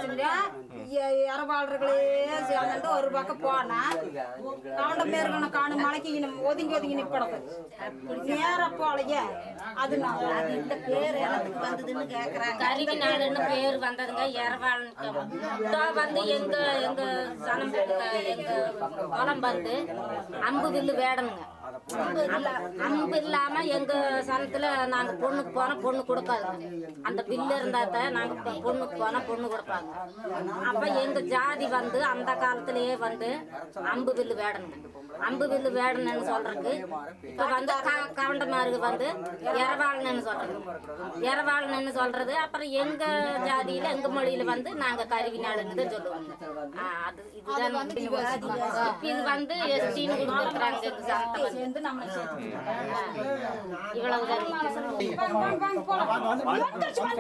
போச்சுன்னா இரவாளர்களே சேர்ந்துட்டு ஒரு பக்கம் போனா கவுண்ட பேருக்கணும் காணும் மலைக்கு இன்னும் ஒதுங்கி ஒதுங்கி நிற்படது நேர போலைய அது நான் இந்த பேர் எனக்கு வந்ததுன்னு கேக்குறாங்க கருவி நாடுன்னு பேர் வந்ததுங்க இரவாளுக்கு வந்து எங்க எங்க சனம் எங்க குளம் வந்து அம்பு வில்லு வேடணுங்க அம்பு இல்லாம எங்க சனத்துல நாங்க பொண்ணுக்கு போனா பொண்ணு கொடுக்காதுங்க அந்த பில்லு இருந்தா தான் நாங்க பொ- பொண்ணுக்கு போனா பொண்ணு கொடுப்பாங்க அப்ப எங்க ஜாதி வந்து அந்த காலத்திலேயே வந்து அம்பு வில்லு வேடணுங்க அம்பு வில்லு வேடணும்னு சொல்றதுக்கு இப்ப வந்து க- கவுண்டமாருக்கு வந்து இரவாளன்னு சொல்றது இரவாளன்னு சொல்றது அப்புறம் எங்க ஜாதியில எங்க மொழியில வந்து நாங்க கருவி நாடுன்னு தான் சொல்லுவாங்க ஆ, அது இதுதான் வந்து இப்ப இது வந்து எஸ்டின்னு கொடுத்துருக்காங்க எங்க சனத்தை வந்து சேர்ந்து நம்மளை சேர்த்து இவ்வளவுதான் வாங்க, வாங்க, போலாம். வந்துருச்சு, வந்துருச்சு.